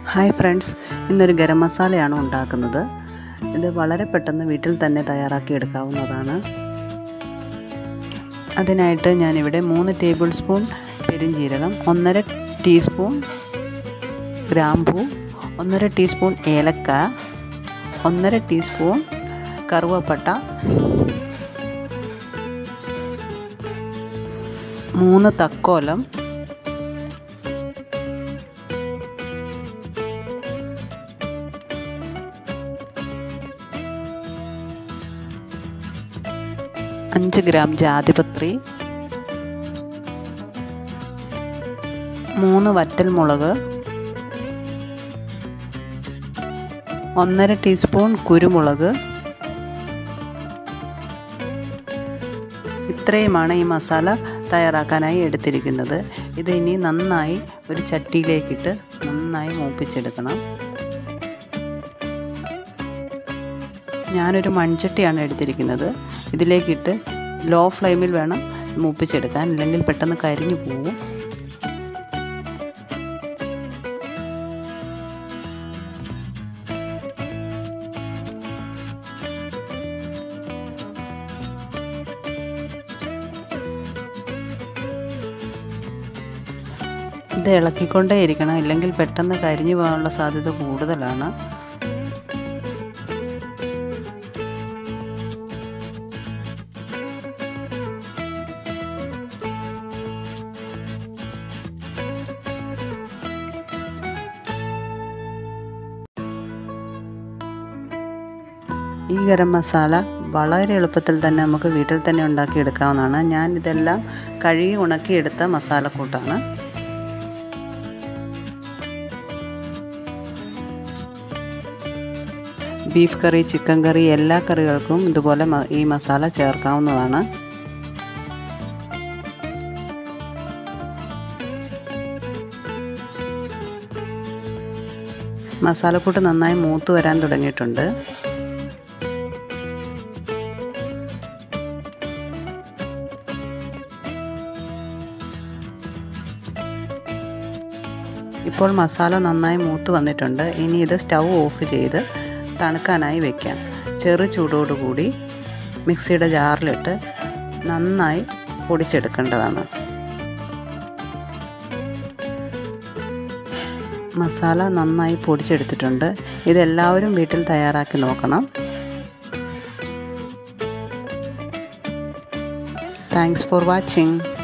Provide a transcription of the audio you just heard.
hi friends ഇന്നൊരു ഗരം മസാലയാണ് ഉണ്ടാക്കുന്നത് ഇത് വളരെ പെട്ടെന്ന് വീട്ടിൽ തന്നെ തയ്യാറാക്കി എടുക്കാവുന്നതാണ് അതിനായിട്ട് ഞാനിവിടെ മൂന്ന് ടേബിൾ സ്പൂൺ പെരുംജീരകം ഒന്നര ടീസ്പൂൺ ഗ്രാമ്പൂ ഒന്നര ടീസ്പൂൺ ഏലക്ക ഒന്നര ടീസ്പൂൺ കറുവപ്പട്ട മൂന്ന് തക്കോലം അഞ്ച് ഗ്രാം ജാതിപത്രി മൂന്ന് വറ്റൽ മുളക് ഒന്നര ടീസ്പൂൺ കുരുമുളക് ഇത്രയുമാണ് ഈ മസാല തയ്യാറാക്കാനായി എടുത്തിരിക്കുന്നത് ഇത് ഇനി നന്നായി ഒരു ചട്ടിയിലേക്കിട്ട് നന്നായി മൂപ്പിച്ചെടുക്കണം ഞാനൊരു മൺചട്ടിയാണ് എടുത്തിരിക്കുന്നത് ഇതിലേക്കിട്ട് ലോ ഫ്ലെയിമിൽ വേണം മൂപ്പിച്ചെടുക്കാൻ അല്ലെങ്കിൽ പെട്ടെന്ന് കരിഞ്ഞു പോകും ഇത് ഇളക്കിക്കൊണ്ടേ ഇരിക്കണം ഇല്ലെങ്കിൽ പെട്ടെന്ന് കരിഞ്ഞു പോകാനുള്ള സാധ്യത കൂടുതലാണ് ഈ ഗരം മസാല വളരെ എളുപ്പത്തിൽ തന്നെ നമുക്ക് വീട്ടിൽ തന്നെ ഉണ്ടാക്കിയെടുക്കാവുന്നതാണ് ഞാൻ ഇതെല്ലാം കഴുകി ഉണക്കിയെടുത്ത മസാലക്കൂട്ടാണ് ബീഫ് കറി ചിക്കൻ കറി എല്ലാ കറികൾക്കും ഇതുപോലെ ഈ മസാല ചേർക്കാവുന്നതാണ് മസാലക്കൂട്ട് നന്നായി മൂത്ത് വരാൻ തുടങ്ങിയിട്ടുണ്ട് ഇപ്പോൾ മസാല നന്നായി മൂത്ത് വന്നിട്ടുണ്ട് ഇനി ഇത് സ്റ്റൗ ഓഫ് ചെയ്ത് തണുക്കാനായി വെക്കാം ചെറു ചൂടോടുകൂടി മിക്സിയുടെ ജാറിലിട്ട് നന്നായി പൊടിച്ചെടുക്കേണ്ടതാണ് മസാല നന്നായി പൊടിച്ചെടുത്തിട്ടുണ്ട് ഇതെല്ലാവരും വീട്ടിൽ തയ്യാറാക്കി നോക്കണം താങ്ക്സ് ഫോർ വാച്ചിങ്